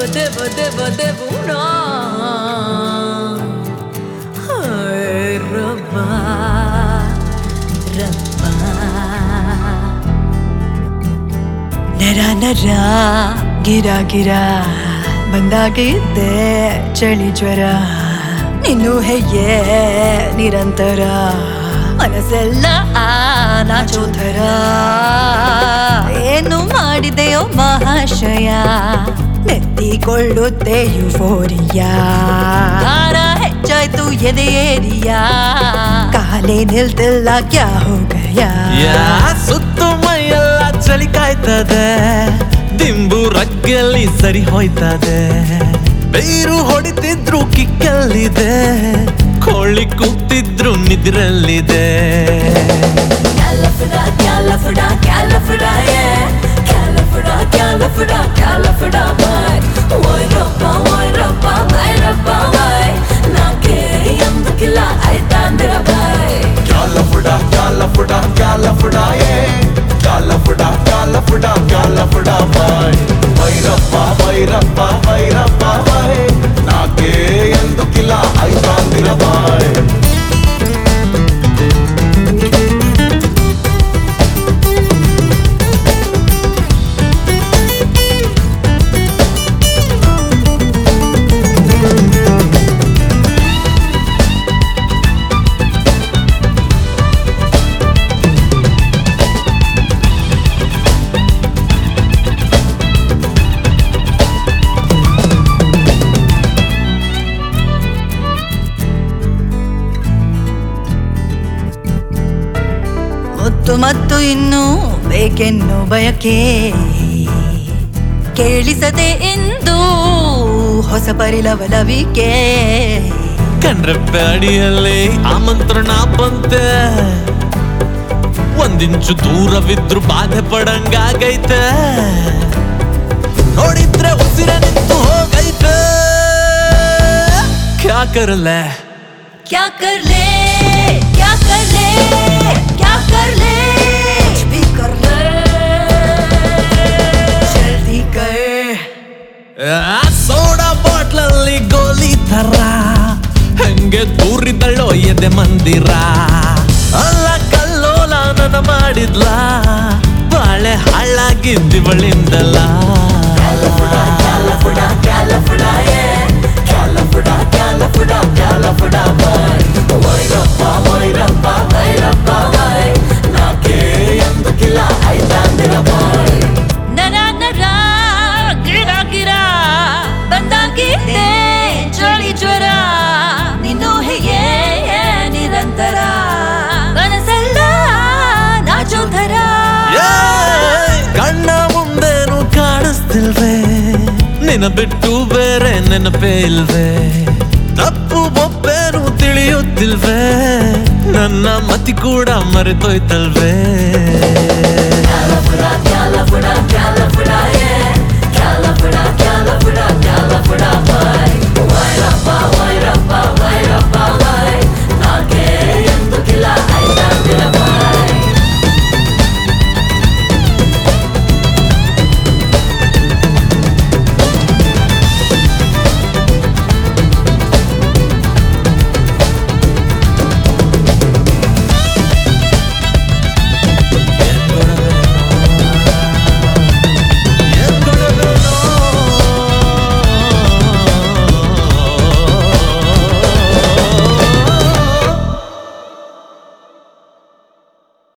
ದೇವ ದೇವ ದೇವುಣ ಹಾಯ್ ರಬ್ಬ ರಬ್ಬ ನರ ನರ ಗಿರ ಗಿರ ಬಂದಾಗಿದ್ದೆ ಚಳಿ ಜ್ವರ ನೀನು ಹೇಗೆ ನಿರಂತರ ಮನಸ್ಸೆಲ್ಲ ನಾಚೋಧರ ಏನು ಮಾಡಿದೆಯೋ ಮಹಾಶಯ ನೆತ್ತಿಕೊಳ್ಳುತ್ತೆ ಯುಫೋರಿಯಾ ಭಾರ ಹೆಚ್ಚಾಯ್ತು ಎದೆ ಏರಿಯಾ ಕಾಲೇ ನಿಲ್ತಿಲ್ಲ ಕ್ಯಾ ಹೋಗಯಾ ಯಾ ಸುತ್ತು ಮೈಯೆಲ್ಲ ಚಳಿ ಕಾಯ್ತದೆ ದಿಂಬು ರಗ್ಗಲ್ಲಿ ಸರಿ ಹೋಯ್ತದೆ ಬೇರು ಹೊಡಿತಿದ್ರು ಕಿಕ್ಕಲ್ಲಿದೆ ಕೋಳಿ ಕೂಗ್ತಿದ್ರು ನಿದ್ರಲ್ಲಿದೆ Calafida, Calafida, Calafida, yeah. Calafida, Calafida, Calafida, boy. Why rappa, why rappa, why rappa, why? ನಾಕೆ ಎಂದಕ್ಕಿಲ್ಲ ಆಯ್ತಾಂದಿರ ಬಾಯ್ ಕ್ಯಾಲಫುಡ ಕ್ಯಾಲಫುಡ ಕ್ಯಾಲಫುಡ ಏ ಕ್ಯಾಲಫುಡ ಕ್ಯಾಲಫುಡ ಕ್ಯಾಲಫುಡ ಬಾಯ್ ಭೈರಪ್ಪ ಭೈರಪ್ಪ ಭೈರಪ್ಪ ಬಾಯ್ ನಾಕೆ ಎಂದು ಕಿಲ ಐತಾಂದಿರ ಬಾಯ್ ಮುತ್ತು ಮತ್ತು ಇನ್ನು ಬೇಕೆನ್ನು ಬಯಕೆ ಕೇಳಿಸದೆ ಎಂದು ಹೊಸ ಪರಿಲವಲವಿಕೆ ಕಣ್ರೆಪ್ಪೆ ಅಡಿಯಲ್ಲಿ ಆಮಂತ್ರಣ ಬಂತೆ ಒಂದಿಂಚು ದೂರವಿದ್ರು ಬಾಧೆ ಪಡಂಗಾಗೈತೆ ನೋಡಿದ್ರೆ ಉಸಿರ ನಿಂತು ಹೋಗೈತೆ ಕ್ಯಾ ಕರಲೆ क्या कर ले क्या कर ले क्या कर ले कुछ भी कर ले जल्दी कर ಆ ಸೋಡಾ ಬಾಟ್ಲಲ್ಲಿ ಗೋಲಿ ತರ ಹಂಗೆ ದೂರಿದಳ್ಳೋ ಎದೆ ಮಂದಿರ ಅಲ್ಲ ಕಲ್ಲೋಲ ನನ್ನ ಮಾಡಿದ್ಲ ಬಾಳೆ ಹಾಳಾಗಿದ್ದಿವಳಿಂದಲ್ಲ ನರ ನರ ಗಿರ ಗಿರ ಬಂದಾಗಿದೆ ಚಳಿ ಜ್ವರ ನೀನು ಹೇಗೆ ನಿರಂತರ ಕನಸಲ್ಲ ನಾಚೋಧರ ಏಯ್! ಕಣ್ಣ ಮುಂದೇನು ಕಾಣಿಸ್ತಿಲ್ವೇ ನಿನ್ನ ಬಿಟ್ಟು ಬೇರೆ ನೆನಪೇ ಇಲ್ವೇ ತಪ್ಪು ಒಪ್ಪೇನು ತಿಳಿಯುತ್ತಿಲ್ವೇ ನನ್ನ ಮತಿ ಕೂಡ ಮರೆತೋಯ್ತಲ್ವೇ ಕ್ಯಾಲಫುಡ ಕ್ಯಾಲಫುಡ